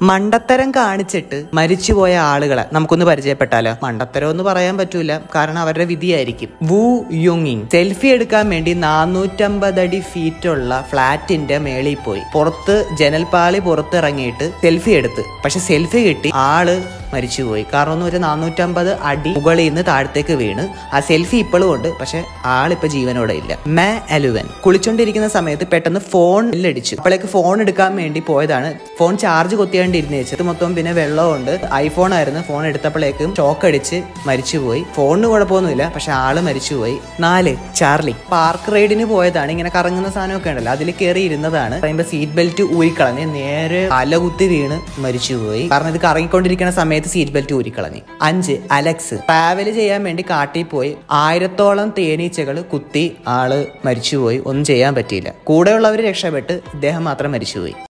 മണ്ടത്തരം കാണിച്ചിട്ട് മരിച്ചുപോയ ആളുകളെ നമുക്കൊന്ന് പരിചയപ്പെട്ടാലോ മണ്ടത്തരം എന്ന് പറയാൻ പറ്റൂല കാരണം അവരുടെ വിധിയായിരിക്കും വു യുങ്ങിങ് സെൽഫി എടുക്കാൻ വേണ്ടി നാനൂറ്റമ്പത് അടി ഫീറ്റ് ഉള്ള ഫ്ലാറ്റിന്റെ മേളിൽ പോയി പുറത്ത് ജനൽപാളി പുറത്തിറങ്ങിയിട്ട് സെൽഫി എടുത്ത് പക്ഷെ സെൽഫി കിട്ടി ആള് മരിച്ചുപോയി കാരണം എന്ന് വെച്ചാൽ നാനൂറ്റമ്പത് അടി മുകളിൽ നിന്ന് താഴത്തേക്ക് വീണ് ആ സെൽഫി ഇപ്പോഴും ഉണ്ട് പക്ഷെ ആളിപ്പോ ജീവനോടെ ഇല്ല മേ അലുവൻ കുളിച്ചോണ്ടിരിക്കുന്ന സമയത്ത് പെട്ടെന്ന് ഫോൺ അടിച്ചു അപ്പോഴേക്ക് ഫോൺ എടുക്കാൻ വേണ്ടി പോയതാണ് ഫോൺ ചാർജ് കൊത്തിയാണ്ട് ഇരുന്ന് വെച്ചത് മൊത്തം പിന്നെ വെള്ളമുണ്ട് ഐഫോൺ ആയിരുന്നു ഫോൺ എടുത്തപ്പോഴേക്കും ഷോക്ക് അടിച്ച് മരിച്ചുപോയി ഫോണിന് കുഴപ്പമൊന്നുമില്ല പക്ഷെ ആള് മരിച്ചുപോയി നാല് ചാർലി പാർക്ക് റൈഡിന് പോയതാണ് ഇങ്ങനെ കറങ്ങുന്ന സാധനമൊക്കെ ഉണ്ടല്ലോ അതിൽ കയറി ഇരുന്നതാണ് പറയുമ്പോൾ സീറ്റ് ബെൽറ്റ് ഊരിക്കളഞ്ഞ് നേരെ തലകുത്തി വീണ് മരിച്ചുപോയി കാരണം ഇത് കറങ്ങിക്കൊണ്ടിരിക്കുന്ന സമയത്ത് സീറ്റ് ബെൽറ്റ് ഊരിക്കളഞ്ഞ് അഞ്ച് അലക്സ് ട്രാവൽ ചെയ്യാൻ വേണ്ടി കാട്ടിൽ പോയി ആയിരത്തോളം തേനീച്ചകൾ കുത്തി ആള് മരിച്ചുപോയി ഒന്നും ചെയ്യാൻ പറ്റിയില്ല കൂടെയുള്ളവർ രക്ഷപ്പെട്ട് ഇദ്ദേഹം മാത്രം മരിച്ചുപോയി